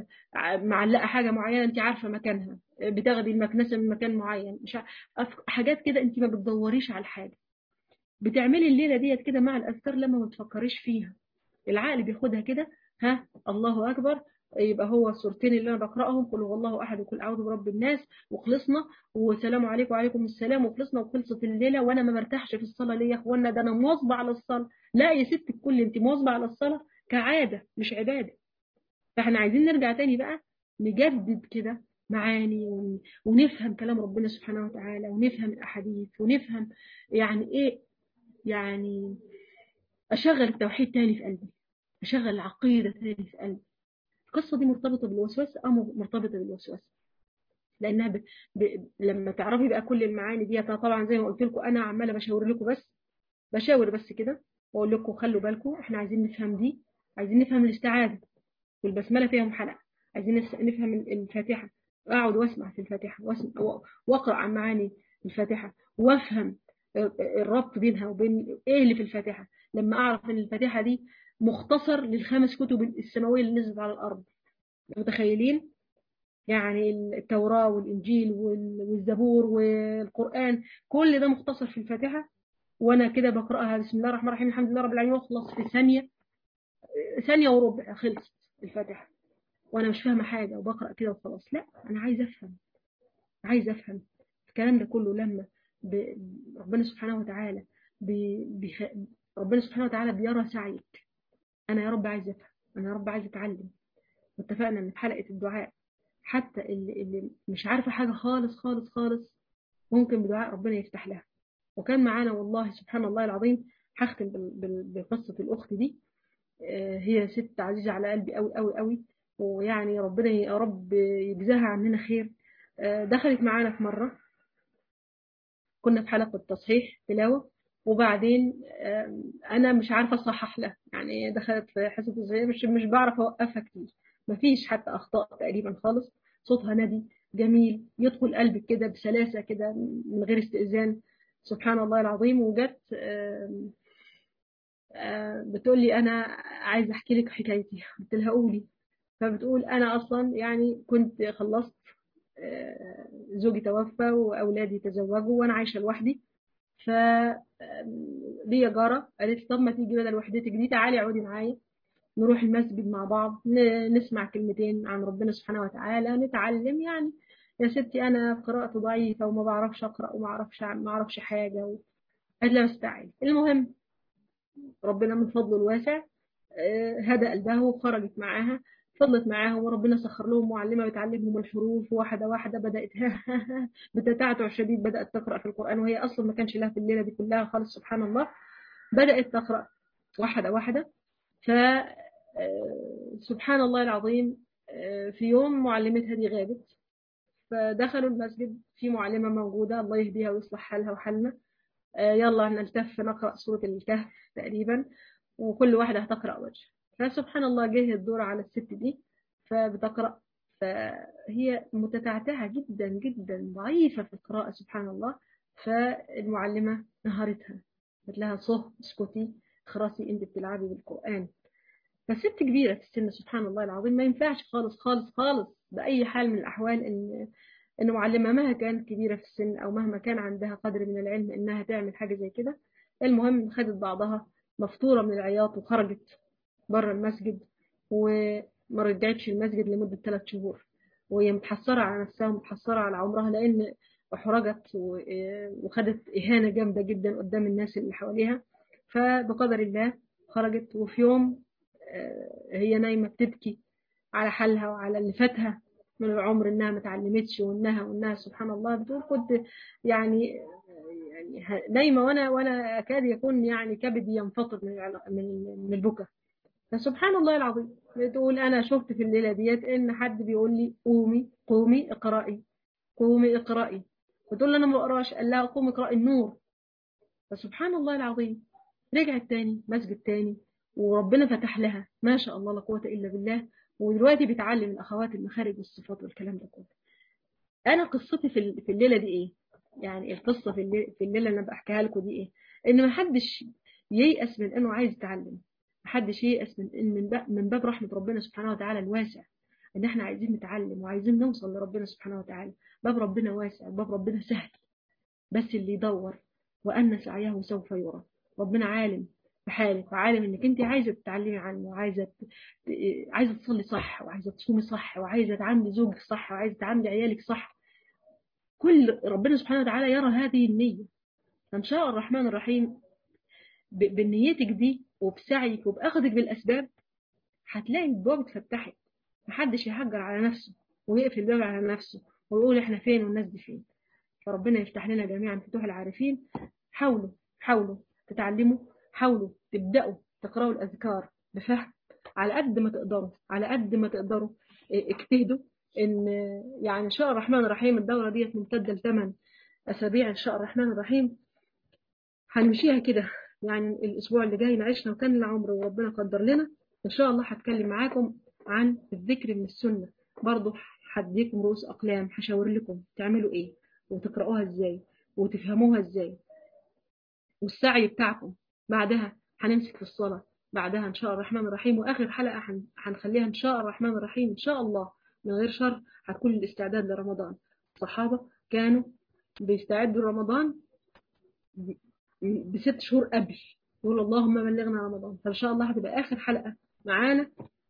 معلقه حاجه معينه انت عارفه مكانها بتاخدي المكنسه من مكان معين مش حاجات كده انت ما بتدوريش على الحاجه بتعملي الليله ديت كده مع الاذكار لما ما تفكريش فيها العقل بياخدها كده ها الله اكبر يبقى هو السورتين اللي انا بقراهم قل هو الله احد وقل اعوذ برب الناس وخلصنا والسلام عليكم وعليكم السلام وخلصنا وخلصت الليله وانا ما برتاحش في الصلاه ليه يا اخوانا ده انا مواظبه على الصلاه لا يا ست الكل انت مواظبه على الصلاه كعاده مش عباده فاحنا عايزين نرجع تاني بقى نجدد كده معاني ونفهم كلام ربنا سبحانه وتعالى ونفهم الاحاديث ونفهم يعني ايه يعني اشغل التوحيد تاني في قلبي اشغل العقيده تاني في قلبي القصة دي مرتبطة بالوسواس أو مرتبطة بالوسواس لأنها ب... ب... لما تعرفي بقى كل المعاني دي طبعا زي ما قلت لكم أنا عمالة بشاور لكم بس بشاور بس كده وأقول لكم خلوا بالكم إحنا عايزين نفهم دي عايزين نفهم الاستعاذة والبسملة فيهم حلقة عايزين نفهم الفاتحة أقعد وأسمع في الفاتحة وأسمع وأقرأ عن معاني الفاتحة وأفهم الربط بينها وبين إيه اللي في الفاتحة لما أعرف إن الفاتحة دي مختصر للخمس كتب السماوية اللي نزلت على الأرض متخيلين يعني التوراة والإنجيل والزبور والقرآن كل ده مختصر في الفاتحة وأنا كده بقرأها بسم الله الرحمن الرحيم الحمد لله رب العالمين واخلص في ثانية ثانية وربع خلصت الفاتحة وأنا مش فاهمة حاجة وبقرأ كده وخلاص لا أنا عايزة أفهم عايزة أفهم الكلام ده كله لما ب... ربنا سبحانه وتعالى ب... بخ... ربنا سبحانه وتعالى بيرى سعيك انا يا رب عايز افهم انا يا رب عايز اتعلم واتفقنا ان في حلقه الدعاء حتى اللي, اللي مش عارفه حاجه خالص خالص خالص ممكن بدعاء ربنا يفتح لها وكان معانا والله سبحان الله العظيم هختم بقصه الاخت دي هي ست عزيزه على قلبي قوي قوي قوي ويعني ربنا يا رب يجزاها عننا خير دخلت معانا في مره كنا في حلقه تصحيح تلاوه وبعدين انا مش عارفه اصحح لها يعني دخلت في حصه الزي مش مش بعرف اوقفها كتير مفيش حتى اخطاء تقريبا خالص صوتها ندي جميل يدخل قلبك كده بسلاسه كده من غير استئذان سبحان الله العظيم وجت بتقول لي انا عايزه احكي لك حكايتي قلت لها قولي فبتقول انا اصلا يعني كنت خلصت زوجي توفى واولادي تزوجوا وانا عايشه لوحدي ف ليا جاره قالت لي طب ما تيجي بدل وحدتك دي تعالي اقعدي معايا نروح المسجد مع بعض نسمع كلمتين عن ربنا سبحانه وتعالى نتعلم يعني يا ستي انا قراءتي ضعيفه وما بعرفش اقرا وما اعرفش ما اعرفش حاجه و... قالت لها استعين المهم ربنا من فضله الواسع هدى قلبها وخرجت معاها فضلت معاهم وربنا سخر لهم معلمة بتعلمهم الحروف واحدة واحدة بدأت بتتعتع شديد بدأت تقرأ في القرآن وهي أصلا ما كانش لها في الليلة دي كلها خالص سبحان الله بدأت تقرأ واحدة واحدة ف سبحان الله العظيم في يوم معلمتها دي غابت فدخلوا المسجد في معلمة موجودة الله يهديها ويصلح حالها وحالنا يلا نلتف نقرأ سورة الكهف تقريبا وكل واحدة هتقرأ وجه فسبحان الله جه الدور على الست دي فبتقرأ فهي متتعتعة جدا جدا ضعيفة في القراءة سبحان الله فالمعلمة نهارتها قالت لها صه اسكتي خراسي انت بتلعبي بالقرآن فست كبيرة في السن سبحان الله العظيم ما ينفعش خالص خالص خالص بأي حال من الأحوال إن إن معلمة مهما كانت كبيرة في السن أو مهما كان عندها قدر من العلم إنها تعمل حاجة زي كده المهم خدت بعضها مفطورة من العياط وخرجت بره المسجد وما رجعتش المسجد لمدة ثلاث شهور وهي متحسرة على نفسها ومتحسرة على عمرها لأن احرجت وخدت إهانة جامدة جدا قدام الناس اللي حواليها فبقدر الله خرجت وفي يوم هي نايمة بتبكي على حالها وعلى اللي فاتها من العمر انها ما اتعلمتش وانها وانها سبحان الله بتقول كنت يعني يعني نايمة وانا وانا اكاد يكون يعني كبدي ينفطر من من من البكاء فسبحان الله العظيم بتقول انا شفت في الليلة ديت ان حد بيقول لي قومي قومي اقرأي قومي اقرأي بتقول له انا ما بقراش قال لها قومي اقرأي النور فسبحان الله العظيم رجعت تاني مسجد تاني وربنا فتح لها ما شاء الله لا قوة إلا بالله ودلوقتي بتعلم الأخوات المخارج والصفات والكلام ده كله أنا قصتي في الليلة دي إيه يعني القصة في الليلة, في الليلة اللي أنا بحكيها لكم دي إيه إن ما حدش ييأس من إنه عايز يتعلم ما حدش ييأس من إن من باب, من باب رحمة ربنا سبحانه وتعالى الواسع إن إحنا عايزين نتعلم وعايزين نوصل لربنا سبحانه وتعالى باب ربنا واسع باب ربنا سهل بس اللي يدور وأن سعيه سوف يرى ربنا عالم بحالك وعالم انك انت عايزه تتعلمي عنه وعايزه عايزه تصلي صح وعايزه تصومي صح وعايزه تعاملي زوجك صح وعايزه تعاملي عيالك صح كل ربنا سبحانه وتعالى يرى هذه النيه فان شاء الرحمن الرحيم بنيتك دي وبسعيك وباخذك بالاسباب هتلاقي الباب اتفتحت محدش يحجر على نفسه ويقفل الباب على نفسه ويقول احنا فين والناس دي فين فربنا يفتح لنا جميعا فتوح العارفين حاولوا حاولوا تتعلموا حاولوا تبدأوا تقرأوا الأذكار بفهم على قد ما تقدروا على قد ما تقدروا اجتهدوا ان يعني ان شاء الرحمن الرحيم الدورة ديت ممتدة لثمان أسابيع ان شاء الرحمن الرحيم هنمشيها كده يعني الأسبوع اللي جاي نعيشنا وكان العمر وربنا قدر لنا ان شاء الله هتكلم معاكم عن الذكر من السنة برضه هديكم رؤوس أقلام هشاور لكم تعملوا ايه وتقرأوها ازاي وتفهموها ازاي والسعي بتاعكم بعدها هنمسك في الصلاة بعدها إن شاء الرحمن الرحيم وآخر حلقة هنخليها إن شاء الرحمن الرحيم إن شاء الله من غير شر هتكون الاستعداد لرمضان الصحابة كانوا بيستعدوا لرمضان بست شهور قبل يقول اللهم بلغنا رمضان فإن شاء الله هتبقى آخر حلقة معانا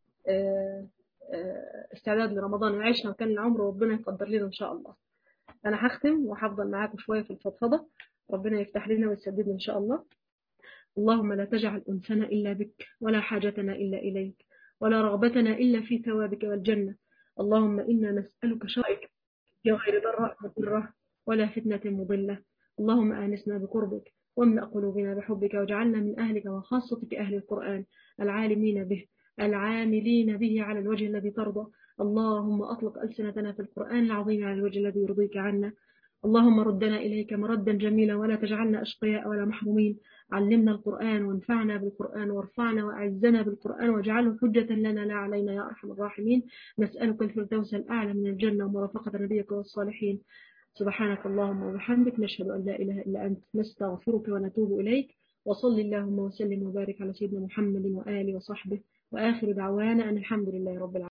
استعداد لرمضان وعيشنا وكان العمر وربنا يقدر لنا إن شاء الله أنا هختم وهفضل معاكم شوية في الفضفضة ربنا يفتح لنا ويسددنا إن شاء الله اللهم لا تجعل أنسنا إلا بك ولا حاجتنا إلا إليك ولا رغبتنا إلا في ثوابك والجنة اللهم إنا نسألك شرعك يا غير ضراء مضرة ولا فتنة مضلة اللهم آنسنا بقربك واملأ قلوبنا بحبك واجعلنا من أهلك وخاصتك أهل القرآن العالمين به العاملين به على الوجه الذي ترضى اللهم أطلق ألسنتنا في القرآن العظيم على الوجه الذي يرضيك عنا اللهم ردنا إليك مردا جميلا ولا تجعلنا أشقياء ولا محرومين علمنا القرآن وانفعنا بالقرآن وارفعنا وأعزنا بالقرآن واجعله حجة لنا لا علينا يا أرحم الراحمين نسألك الفردوس الأعلى من الجنة ومرافقة نبيك والصالحين سبحانك اللهم وبحمدك نشهد أن لا إله إلا أنت نستغفرك ونتوب إليك وصل اللهم وسلم وبارك على سيدنا محمد وآله وصحبه وآخر دعوانا أن الحمد لله رب العالمين